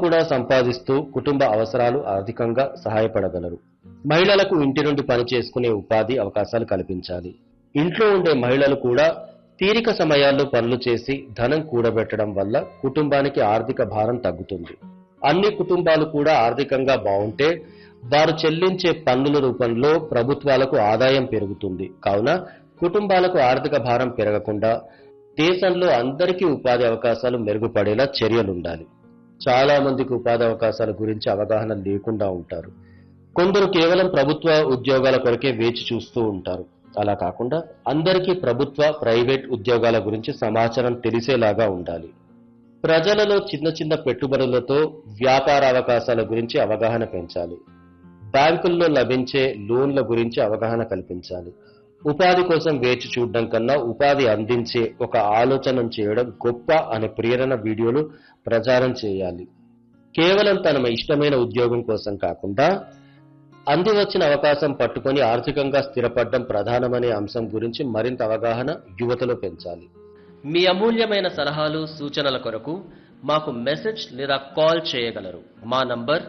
కూడా సంపాదిస్తూ కుటుంబ అవసరాలు ఆర్థికంగా సహాయపడగలరు మహిళలకు ఇంటి నుండి పని చేసుకునే ఉపాధి అవకాశాలు కల్పించాలి ఇంట్లో ఉండే మహిళలు కూడా తీరిక సమయాల్లో పనులు చేసి ధనం కూడబెట్టడం వల్ల కుటుంబానికి ఆర్థిక భారం తగ్గుతుంది అన్ని కుటుంబాలు కూడా ఆర్థికంగా బాగుంటే వారు చెల్లించే పన్నుల రూపంలో ప్రభుత్వాలకు ఆదాయం పెరుగుతుంది కావున కుటుంబాలకు ఆర్థిక భారం పెరగకుండా దేశంలో అందరికీ ఉపాధి అవకాశాలు మెరుగుపడేలా చర్యలుండాలి చాలా మందికి ఉపాధి అవకాశాల గురించి అవగాహన లేకుండా ఉంటారు కొందరు కేవలం ప్రభుత్వ ఉద్యోగాల కొరకే వేచి చూస్తూ ఉంటారు అలా కాకుండా అందరికీ ప్రభుత్వ ప్రైవేట్ ఉద్యోగాల గురించి సమాచారం తెలిసేలాగా ఉండాలి ప్రజలలో చిన్న చిన్న పెట్టుబడులతో వ్యాపార అవకాశాల గురించి అవగాహన పెంచాలి బ్యాంకుల్లో లభించే లోన్ల గురించి అవగాహన కల్పించాలి ఉపాధి కోసం వేచి చూడడం కన్నా ఉపాధి అందించే ఒక ఆలోచన చేయడం గొప్ప అనే ప్రేరణ వీడియోలు ప్రచారం చేయాలి కేవలం తన ఇష్టమైన ఉద్యోగం కోసం కాకుండా అంది వచ్చిన అవకాశం పట్టుకొని ఆర్థికంగా స్థిరపడడం ప్రధానమనే అంశం గురించి మరింత అవగాహన యువతలో పెంచాలి మీ అమూల్యమైన సలహాలు సూచనల కొరకు మాకు మెసేజ్ లేదా కాల్ చేయగలరు మా నంబర్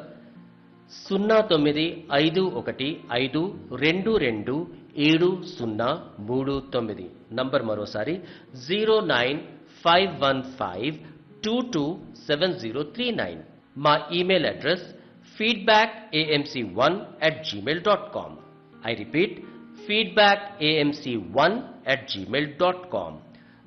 సున్నా తొమ్మిది ఐదు ఒకటి ఐదు రెండు రెండు ఏడు సున్నా మూడు తొమ్మిది నంబర్ మరోసారి zero nine five one five two two seven zero three nine మా email address feedback AMC one at Gmail dot com I repeat feedback AMC one at Gmail dot com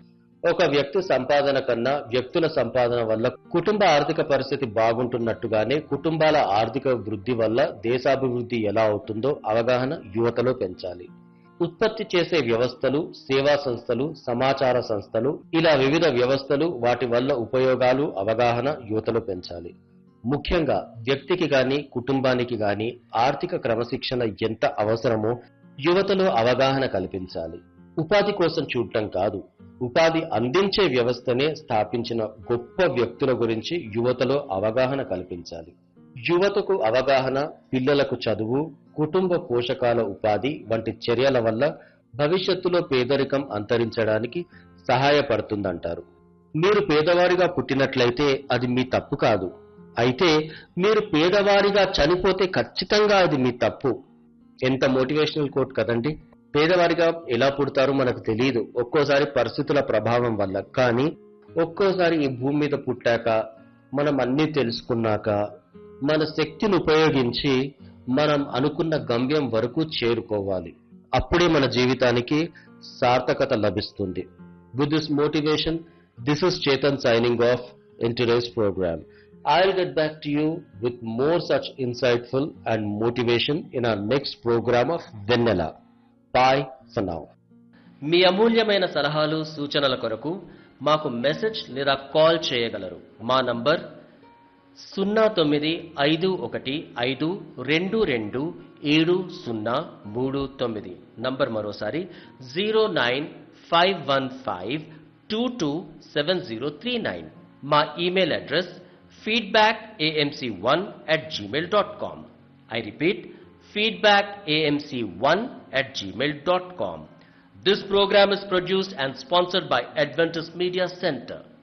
ఒక వ్యక్తి సంపాదన కన్నా వ్యక్తుల సంపాదన వల్ల కుటుంబ ఆర్థిక పరిస్థితి బాగుంటున్నట్టుగానే కుటుంబాల ఆర్థిక వృద్ధి వల్ల దేశాభివృద్ధి ఎలా అవుతుందో అవగాహన యువతలో పెంచాలి ఉత్పత్తి చేసే వ్యవస్థలు సేవా సంస్థలు సమాచార సంస్థలు ఇలా వివిధ వ్యవస్థలు వాటి వల్ల ఉపయోగాలు అవగాహన యువతలో పెంచాలి ముఖ్యంగా వ్యక్తికి గాని కుటుంబానికి గాని ఆర్థిక క్రమశిక్షణ ఎంత అవసరమో యువతలో అవగాహన కల్పించాలి ఉపాధి కోసం చూడటం కాదు ఉపాధి అందించే వ్యవస్థనే స్థాపించిన గొప్ప వ్యక్తుల గురించి యువతలో అవగాహన కల్పించాలి యువతకు అవగాహన పిల్లలకు చదువు కుటుంబ పోషకాల ఉపాధి వంటి చర్యల వల్ల భవిష్యత్తులో పేదరికం అంతరించడానికి సహాయపడుతుందంటారు మీరు పేదవారిగా పుట్టినట్లయితే అది మీ తప్పు కాదు అయితే మీరు పేదవారిగా చనిపోతే ఖచ్చితంగా అది మీ తప్పు ఎంత మోటివేషనల్ కోట్ కదండి పేదవారిగా ఎలా పుడతారో మనకు తెలియదు ఒక్కోసారి పరిస్థితుల ప్రభావం వల్ల కానీ ఒక్కోసారి ఈ భూమి మీద పుట్టాక మనం అన్నీ తెలుసుకున్నాక మన శక్తిని ఉపయోగించి మనం అనుకున్న గమ్యం వరకు చేరుకోవాలి అప్పుడే మన జీవితానికి సార్థకత లభిస్తుంది with this motivation this is Chetan signing off in today's programme I'll get back to you with more such insightful and motivation in our next program of Vanilla. Bye for now. మీ అమూల్యమైన సలహాలు సూచనల కొరకు మాకు మెసేజ్ లేదా call చేయగలరు మా number సున్నా తొమ్మిది ఐదు ఒకటి ఐదు రెండు రెండు ఏడు సున్నా మూడు తొమ్మిది నంబర్ మరోసారి zero nine five one five two two seven zero three nine మా email address feedback AMC one at Gmail dot com I repeat feedback AMC one at gmail.com. This program is produced and sponsored by Adventist Media Center.